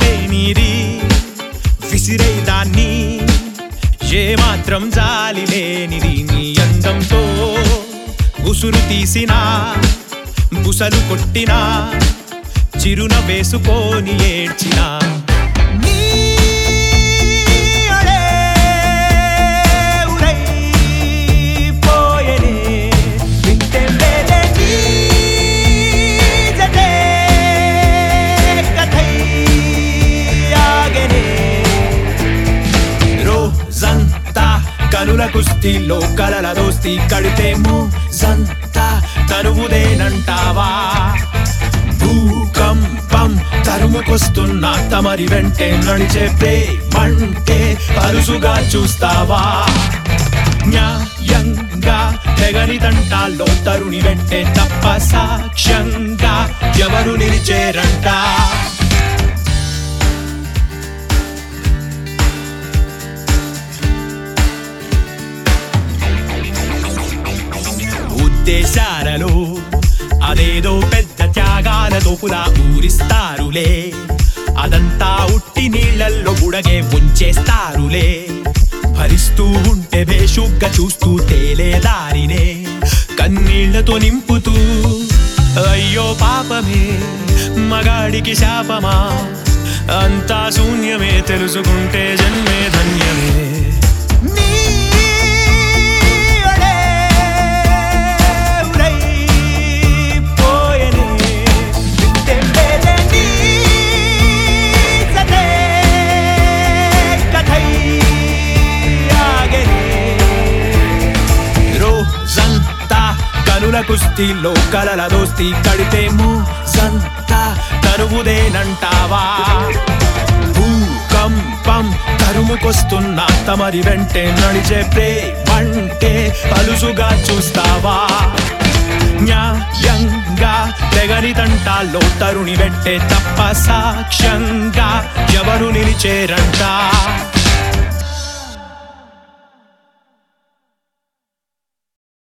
మనసే నీది విసిరేదాన్ని ఏ మాత్రం జాలి లేనిది నీ అందంతో ఉసురు తీసినా బుసలు కొట్టినా చిరున వేసుకొని ఏడ్చినా నీ అడే ఉరైపోయెనే. వింటే మేలే నీ జతే కథై ఆగెనే. రోజంతా కనుల కుస్తీలో కలల దోస్తి కడితేమో సంతా తనువుదేనంటావా భూకంపం తరుముకొస్తున్న తమరి వెంటే నడిచే ప్రేమంటే అరుసుగా చూస్తావా న్యాయంగా తెగని తంటాల్లో తరుణి వెంటే తప్ప సాక్ష్యంగా ఎవరు నిలిచేరంట ఉద్దేశాలలో అదేదో పెద్ద త్యాగాల తోపులా ఊరిస్తారులే అదంతా ఉట్టి నీళ్ళల్లో బుడగే ఉంచేస్తారులే భరిస్తూ ఉంటే బేషుగ్గా చూస్తూ తేలే దారినే కన్నీళ్లతో నింపుతూ అయ్యో పాపమే మగాడికి శాపమా అంతా శూన్యమే తెలుసుకుంటే జన్మే ధన్యమే నీ అడే ఉరైపోయెనే. వింటే మేలే నీ జతే కథై ఆగెనే. రోజంతా కనుల కుస్తీలో కలల దోస్తి కడితేమో సంతా తరువుదేనంటావా భూకంపం తరుముకొస్తున్న తమరి వెంటే నడిచే ప్రేమంటే అలుసుగా చూస్తావా న్యాయంగా తెగని తంటాల్లో తరుణి వెంటే తప్ప సాక్ష్యంగా ఎవరు నిలిచేరంట